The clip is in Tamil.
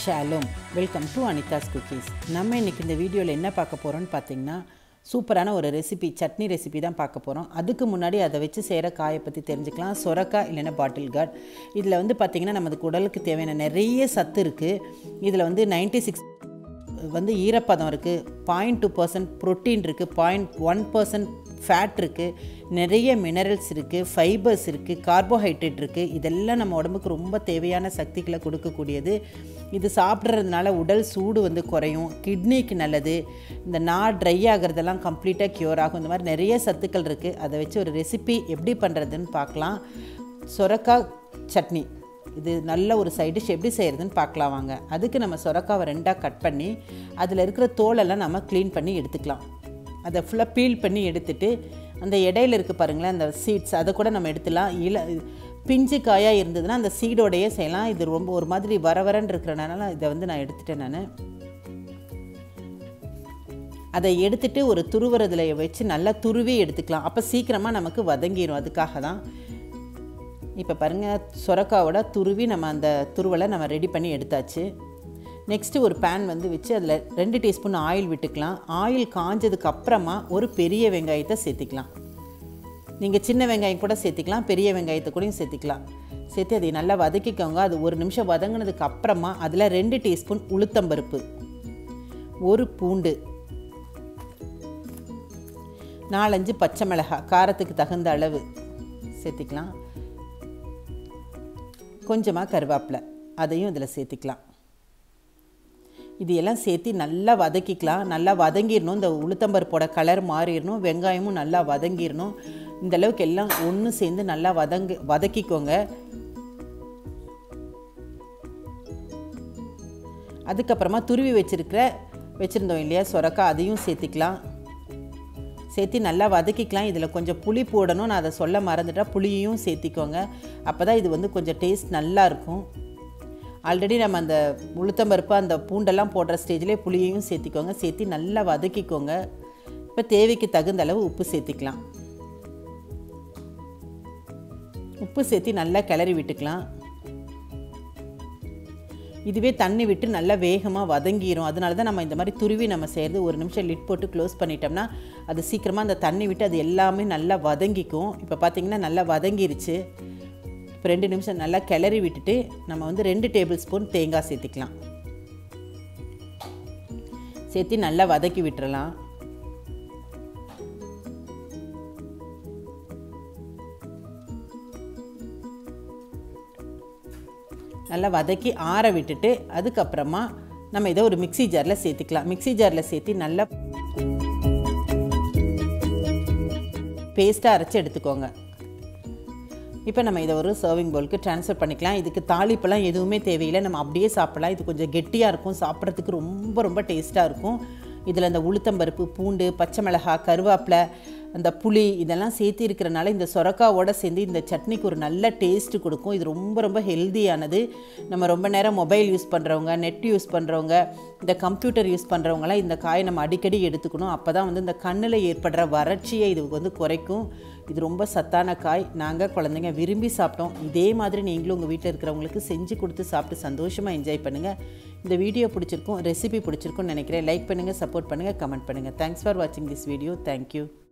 ஷாலும் வெல்கம் டு அனிதாஸ் குக்கீஸ் நம்ம இன்றைக்கி இந்த வீடியோவில் என்ன பார்க்க போகிறோம்னு பார்த்தீங்கன்னா சூப்பரான ஒரு ரெசிபி சட்னி ரெசிபி தான் பார்க்க போகிறோம் அதுக்கு முன்னாடி அதை வச்சு செய்கிற காயை பற்றி தெரிஞ்சுக்கலாம் சொரக்காய் இல்லைன்னா பாட்டில் கார்ட் இதில் வந்து பார்த்திங்கன்னா நமக்கு உடலுக்கு தேவையான நிறைய சத்து இருக்குது இதில் வந்து நைன்டி சிக்ஸ் வந்து ஈரப்பதம் இருக்குது பாயிண்ட் டூ பர்சன்ட் ப்ரோட்டீன் இருக்குது பாயிண்ட் ஒன் பர்சன்ட் ஃபேட் இருக்குது நிறைய மினரல்ஸ் இருக்குது ஃபைபர்ஸ் இருக்குது கார்போஹைட்ரேட் இருக்குது இதெல்லாம் நம்ம உடம்புக்கு ரொம்ப தேவையான சக்திகளை கொடுக்கக்கூடியது இது சாப்பிட்றதுனால உடல் சூடு வந்து குறையும் கிட்னிக்கு நல்லது இந்த நா ட்ரை ஆகிறதெல்லாம் கம்ப்ளீட்டாக க்யூர் ஆகும் இந்த மாதிரி நிறைய சத்துக்கள் இருக்குது அதை வச்சு ஒரு ரெசிபி எப்படி பண்ணுறதுன்னு பார்க்கலாம் சொரக்காய் சட்னி இது நல்ல ஒரு சைட் டிஷ் எப்படி செய்கிறதுன்னு பார்க்கலாம் வாங்க அதுக்கு நம்ம சொரக்காவை ரெண்டாக கட் பண்ணி அதில் இருக்கிற தோலெல்லாம் நம்ம க்ளீன் பண்ணி எடுத்துக்கலாம் அதை ஃபுல்லாக பீல் பண்ணி எடுத்துட்டு அந்த இடையில இருக்குது பாருங்களேன் அந்த சீட்ஸ் அதை கூட நம்ம எடுத்துலாம் இல பிஞ்சு காயாக இருந்ததுன்னா அந்த சீடோடையே செய்யலாம் இது ரொம்ப ஒரு மாதிரி வர வரன்னு இருக்கிறனால இதை வந்து நான் எடுத்துட்டேன் நான் அதை எடுத்துட்டு ஒரு துருவுறதுல வச்சு நல்லா துருவி எடுத்துக்கலாம் அப்போ சீக்கிரமாக நமக்கு வதங்கிடும் அதுக்காக தான் இப்போ பாருங்கள் சொரக்காவோட துருவி நம்ம அந்த துருவலை நம்ம ரெடி பண்ணி எடுத்தாச்சு நெக்ஸ்ட்டு ஒரு பேன் வந்து வச்சு அதில் ரெண்டு டீஸ்பூன் ஆயில் விட்டுக்கலாம் ஆயில் காஞ்சதுக்கு அப்புறமா ஒரு பெரிய வெங்காயத்தை சேர்த்திக்கலாம் நீங்கள் சின்ன வெங்காயம் கூட சேர்த்திக்கலாம் பெரிய வெங்காயத்தை கூடயும் சேர்த்திக்கலாம் சேர்த்து அதை நல்லா வதக்கிக்கோங்க அது ஒரு நிமிஷம் வதங்கினதுக்கு அப்புறமா அதில் ரெண்டு டீஸ்பூன் உளுத்தம்பருப்பு ஒரு பூண்டு நாலஞ்சு பச்சை மிளகாய் காரத்துக்கு தகுந்த அளவு சேர்த்திக்கலாம் கொஞ்சமாக கருவேப்பிலை அதையும் இதில் சேர்த்திக்கலாம் இது எல்லாம் சேர்த்து நல்லா வதக்கிக்கலாம் நல்லா வதங்கிடணும் இந்த உளுத்தம்பருப்போட கலர் மாறிடணும் வெங்காயமும் நல்லா வதங்கிடணும் இந்த அளவுக்கு எல்லாம் ஒன்று சேர்ந்து நல்லா வதங்கு வதக்கிக்கோங்க அதுக்கப்புறமா துருவி வச்சுருக்கிற வச்சுருந்தோம் இல்லையா சொரக்காய் அதையும் சேர்த்திக்கலாம் சேர்த்து நல்லா வதக்கிக்கலாம் இதில் கொஞ்சம் புளி போடணும் நான் அதை சொல்ல மறந்துட்டால் புளியையும் சேர்த்திக்கோங்க அப்போ தான் இது வந்து கொஞ்சம் டேஸ்ட் நல்லா இருக்கும் ஆல்ரெடி நம்ம அந்த உளுத்தம்பருப்பு அந்த பூண்டெல்லாம் போடுற ஸ்டேஜ்லேயே புளியையும் சேர்த்திக்கோங்க சேர்த்து நல்லா வதக்கிக்கோங்க இப்போ தேவைக்கு தகுந்த அளவு உப்பு சேர்த்திக்கலாம் உப்பு சேர்த்து நல்லா கிளறி விட்டுக்கலாம் இதுவே தண்ணி விட்டு நல்லா வேகமாக வதங்கிடும் அதனால தான் நம்ம இந்த மாதிரி துருவி நம்ம செய்கிறது ஒரு நிமிஷம் லிட் போட்டு க்ளோஸ் பண்ணிட்டோம்னா அது சீக்கிரமாக அந்த தண்ணி விட்டு அது எல்லாமே நல்லா வதங்கிக்கும் இப்போ பார்த்திங்கன்னா நல்லா வதங்கிருச்சு இப்போ ரெண்டு நிமிஷம் நல்லா கிளறி விட்டுட்டு நம்ம வந்து ரெண்டு டேபிள் ஸ்பூன் தேங்காய் சேர்த்துக்கலாம் சேர்த்து நல்லா வதக்கி விட்டுறலாம் நல்லா வதக்கி ஆற விட்டுட்டு அதுக்கப்புறமா நம்ம இதை ஒரு மிக்சி ஜாரில் சேர்த்துக்கலாம் மிக்சி ஜாரில் சேர்த்து நல்லா பேஸ்ட்டாக அரைச்சி எடுத்துக்கோங்க இப்போ நம்ம இதை ஒரு சர்விங் பவுலுக்கு ட்ரான்ஸ்ஃபர் பண்ணிக்கலாம் இதுக்கு தாளிப்பெல்லாம் எதுவுமே தேவையில்லை நம்ம அப்படியே சாப்பிடலாம் இது கொஞ்சம் கெட்டியாக இருக்கும் சாப்பிட்றதுக்கு ரொம்ப ரொம்ப டேஸ்ட்டாக இருக்கும் இதில் அந்த உளுத்தம்பருப்பு பூண்டு பச்சை மிளகாய் கருவேப்பிலை அந்த புளி இதெல்லாம் சேர்த்து இருக்கிறனால இந்த சொரக்காவோட சேர்ந்து இந்த சட்னிக்கு ஒரு நல்ல டேஸ்ட்டு கொடுக்கும் இது ரொம்ப ரொம்ப ஹெல்தியானது நம்ம ரொம்ப நேரம் மொபைல் யூஸ் பண்ணுறவங்க நெட் யூஸ் பண்ணுறவங்க இந்த கம்ப்யூட்டர் யூஸ் பண்ணுறவங்களாம் இந்த காயை நம்ம அடிக்கடி எடுத்துக்கணும் அப்போ தான் வந்து இந்த கண்ணில் ஏற்படுற வறட்சியை இது வந்து குறைக்கும் இது ரொம்ப சத்தான காய் நாங்கள் குழந்தைங்க விரும்பி சாப்பிட்டோம் இதே மாதிரி நீங்களும் உங்கள் வீட்டில் இருக்கிறவங்களுக்கு செஞ்சு கொடுத்து சாப்பிட்டு சந்தோஷமாக என்ஜாய் பண்ணுங்கள் இந்த வீடியோ பிடிச்சிருக்கும் ரெசிபி பிடிச்சிருக்கும்னு நினைக்கிறேன் லைக் பண்ணுங்கள் சப்போர்ட் பண்ணுங்கள் கமெண்ட் பண்ணுங்கள் தேங்க்ஸ் ஃபார் வாட்சிங் திஸ் வீடியோ தேங்க்யூ